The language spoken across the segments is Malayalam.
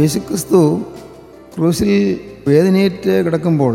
യേശുക്രിസ്തു ക്രൂസിൽ വേദനയേറ്റ് കിടക്കുമ്പോൾ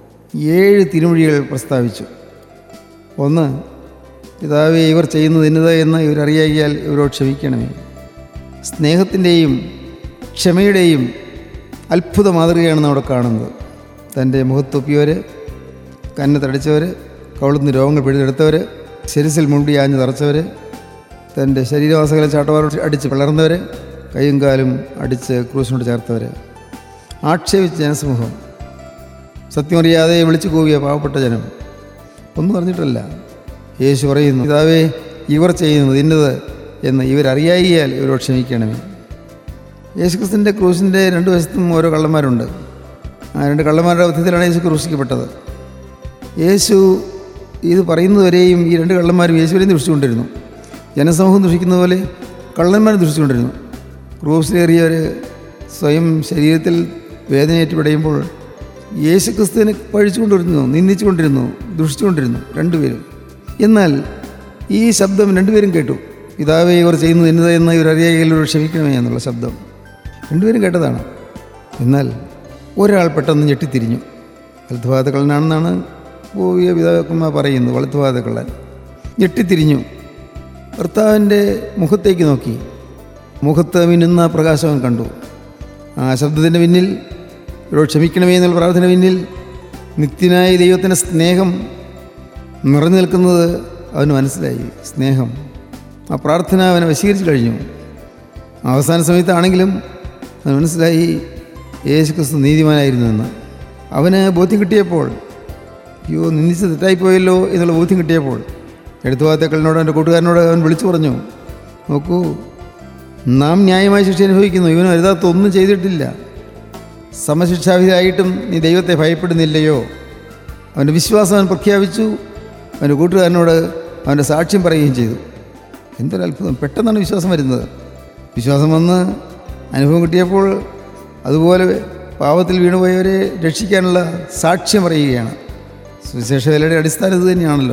ഏഴ് തിരുമൊഴികൾ പ്രസ്താവിച്ചു ഒന്ന് പിതാവെ ഇവർ ചെയ്യുന്നത് ഇന്നത് എന്ന് ഇവരറിയാകിയാൽ ഇവരോട് ക്ഷമിക്കണമേ സ്നേഹത്തിൻ്റെയും ക്ഷമയുടെയും അത്ഭുത മാതൃകയാണ് നമ്മൾ കാണുന്നത് തൻ്റെ മുഖത്തൊപ്പിയവർ കന്നെ തടിച്ചവർ കവിളുന്ന് രോഗങ്ങൾ പിഴുതെടുത്തവർ ശിരസിൽ മുണ്ടി ആഞ്ഞ് തറച്ചവർ തൻ്റെ ശരീരവാസകളെ ചാട്ടവാർ അടിച്ച് പിളർന്നവർ കൈയും കാലും അടിച്ച് ക്രൂസിനോട് ചേർത്തവർ ആക്ഷേപിച്ച ജനസമൂഹം സത്യമറിയാതെ വിളിച്ചു കൂവിയ പാവപ്പെട്ട ജനം ഒന്നും അറിഞ്ഞിട്ടല്ല യേശു പറയുന്നു പിതാവേ ഇവർ ചെയ്യുന്നത് ഇന്നത് എന്ന് ഇവരറിയായിയാൽ ഇവരോട് ക്ഷമിക്കണമേ യേശുക്രിസ്തുവിൻ്റെ ക്രൂസിൻ്റെ രണ്ട് വശത്തും ഓരോ കള്ളന്മാരുണ്ട് ആ രണ്ട് കള്ളന്മാരുടെ മധ്യത്തിലാണ് യേശു ക്രൂശിക്കപ്പെട്ടത് യേശു ഇത് പറയുന്നതുവരെയും ഈ രണ്ട് കള്ളന്മാരും യേശുവിനെ ദുഷിച്ചുകൊണ്ടിരുന്നു ജനസമൂഹം ദുഷിക്കുന്ന പോലെ കള്ളന്മാർ ദുഷിച്ചുകൊണ്ടിരുന്നു ക്രൂസിലേറിയവർ സ്വയം ശരീരത്തിൽ വേദനയേറ്റ് പിടയുമ്പോൾ യേശു ക്രിസ്തുവിനെ പഴിച്ചുകൊണ്ടിരുന്നു നിന്ദിച്ചുകൊണ്ടിരുന്നു ദുഷിച്ചുകൊണ്ടിരുന്നു രണ്ടുപേരും എന്നാൽ ഈ ശബ്ദം രണ്ടുപേരും കേട്ടു പിതാവേ ഇവർ ചെയ്യുന്നത് എന്നത് എന്ന് ഇവരറിയാകിലൂടെ ക്ഷമിക്കണമേ എന്നുള്ള ശബ്ദം രണ്ടുപേരും കേട്ടതാണ് എന്നാൽ ഒരാൾ പെട്ടെന്ന് ഞെട്ടിത്തിരിഞ്ഞു വലത്തുഭാഗത്തുകളനാണെന്നാണ് പൂവിയ പിതാക്കന്മാർ പറയുന്നത് വലത്തുഭാഗത്തുകളൻ ഞെട്ടിത്തിരിഞ്ഞു ഭർത്താവിൻ്റെ മുഖത്തേക്ക് നോക്കി മുഖത്ത് മിന്നുന്ന പ്രകാശം അവൻ കണ്ടു ആ ശബ്ദത്തിൻ്റെ പിന്നിൽ ഇവരോട് ക്ഷമിക്കണമേ എന്നുള്ള പ്രാർത്ഥന പിന്നിൽ നിത്യനായ ദൈവത്തിൻ്റെ സ്നേഹം നിറഞ്ഞു നിൽക്കുന്നത് അവന് മനസ്സിലായി സ്നേഹം ആ പ്രാർത്ഥന അവനെ വശീകരിച്ചു കഴിഞ്ഞു അവസാന സമയത്താണെങ്കിലും അവന് മനസ്സിലായി യേശു ക്രിസ്തു നീതിമാനായിരുന്നുവെന്ന് അവന് ബോധ്യം കിട്ടിയപ്പോൾ അയ്യോ നിന്ദിച്ച് തെറ്റായിപ്പോയല്ലോ എന്നുള്ള ബോധ്യം കിട്ടിയപ്പോൾ എടുത്തുവാത്തക്കളിനോട് എൻ്റെ കൂട്ടുകാരനോട് അവൻ വിളിച്ചു പറഞ്ഞു നോക്കൂ നാം ന്യായമായ ശിക്ഷ അനുഭവിക്കുന്നു ഇവനും അരുതാത്ത ഒന്നും ചെയ്തിട്ടില്ല സമശിക്ഷാവിധിയായിട്ടും നീ ദൈവത്തെ ഭയപ്പെടുന്നില്ലയോ അവൻ്റെ വിശ്വാസം അവൻ പ്രഖ്യാപിച്ചു അവൻ്റെ കൂട്ടുകാരനോട് അവൻ്റെ സാക്ഷ്യം പറയുകയും ചെയ്തു എന്തൊരു അത്ഭുതം പെട്ടെന്നാണ് വിശ്വാസം വരുന്നത് വിശ്വാസം വന്ന് അനുഭവം കിട്ടിയപ്പോൾ അതുപോലെ പാവത്തിൽ വീണുപോയവരെ രക്ഷിക്കാനുള്ള സാക്ഷ്യം പറയുകയാണ് സുവിശേഷ വിലയുടെ അടിസ്ഥാനം ഇത് തന്നെയാണല്ലോ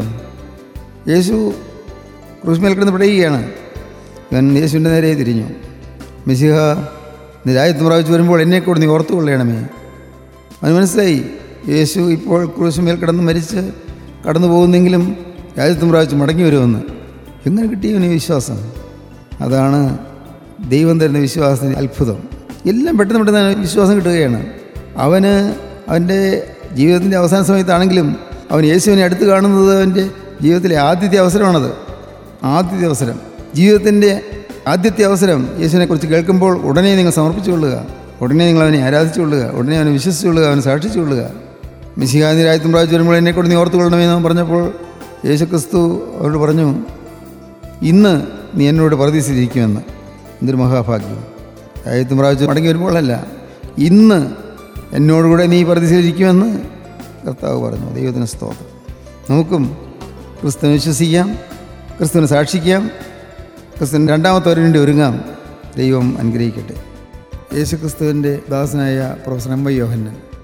യേശു ക്രൂസ്മേൽ കിടന്ന് പിടയുകയാണ് ഇവൻ യേശുവിൻ്റെ നേരെ തിരിഞ്ഞു മെസ്സിഹ നിരായത്വം പ്രാപിച്ച് വരുമ്പോൾ എന്നെ കൂടെ നീ ഓർത്തു കൊള്ളണമേ അവന് മനസ്സിലായി യേശു ഇപ്പോൾ ക്രൂശുമേൽ കിടന്ന് മരിച്ച് കടന്നു പോകുന്നെങ്കിലും രാജ്യത്വം പ്രാപിച്ച് മടങ്ങി വരുമെന്ന് എങ്ങനെ കിട്ടിയവന് ഈ വിശ്വാസം അതാണ് ദൈവം തരുന്ന വിശ്വാസത്തിന് അത്ഭുതം എല്ലാം പെട്ടെന്ന് പെട്ടെന്ന് അവന് വിശ്വാസം കിട്ടുകയാണ് അവന് അവൻ്റെ ജീവിതത്തിൻ്റെ അവസാന സമയത്താണെങ്കിലും അവൻ യേശുവിനെ അടുത്ത് കാണുന്നത് അവൻ്റെ ജീവിതത്തിലെ ആദ്യത്തെ അവസരമാണത് ആദ്യത്തെ അവസരം ജീവിതത്തിൻ്റെ ആദ്യത്തെ അവസരം യേശുവിനെക്കുറിച്ച് കേൾക്കുമ്പോൾ ഉടനെ നിങ്ങൾ സമർപ്പിച്ചു കൊള്ളുക ഉടനെ നിങ്ങൾ അവനെ ആരാധിച്ചു കൊള്ളുക ഉടനെ അവനെ വിശ്വസിച്ചു കൊള്ളുക അവനെ സാക്ഷിച്ചു കൊള്ളുക മിശിഹാന്തി രാജ്യത്തും പ്രാപിച്ചു വരുമ്പോൾ എന്നെ കൊണ്ട് നീ ഓർത്തു കൊള്ളണമെന്ന് അവൻ പറഞ്ഞപ്പോൾ യേശു ക്രിസ്തു അവരോട് പറഞ്ഞു ഇന്ന് നീ എന്നോട് പ്രതീക്ഷിച്ചിരിക്കുമെന്ന് എന്തൊരു മഹാഭാഗ്യം രാജ്യത്തും പ്രാപിച്ച് മടങ്ങി വരുമ്പോഴല്ല ഇന്ന് എന്നോടുകൂടെ നീ പ്രതീക്ഷിച്ചിരിക്കുമെന്ന് കർത്താവ് പറഞ്ഞു ദൈവത്തിന് സ്തോത്രം നമുക്കും ക്രിസ്തുവിനെ വിശ്വസിക്കാം ക്രിസ്തുവിനെ സാക്ഷിക്കാം ക്രിസ്തുവിന് രണ്ടാമത്തെ വേണ്ടി ഒരുങ്ങാം ദൈവം അനുഗ്രഹിക്കട്ടെ യേശു ക്രിസ്തുവിൻ്റെ ദാസനായ പ്രൊഫസർ എം വൈ യോഹന്നൻ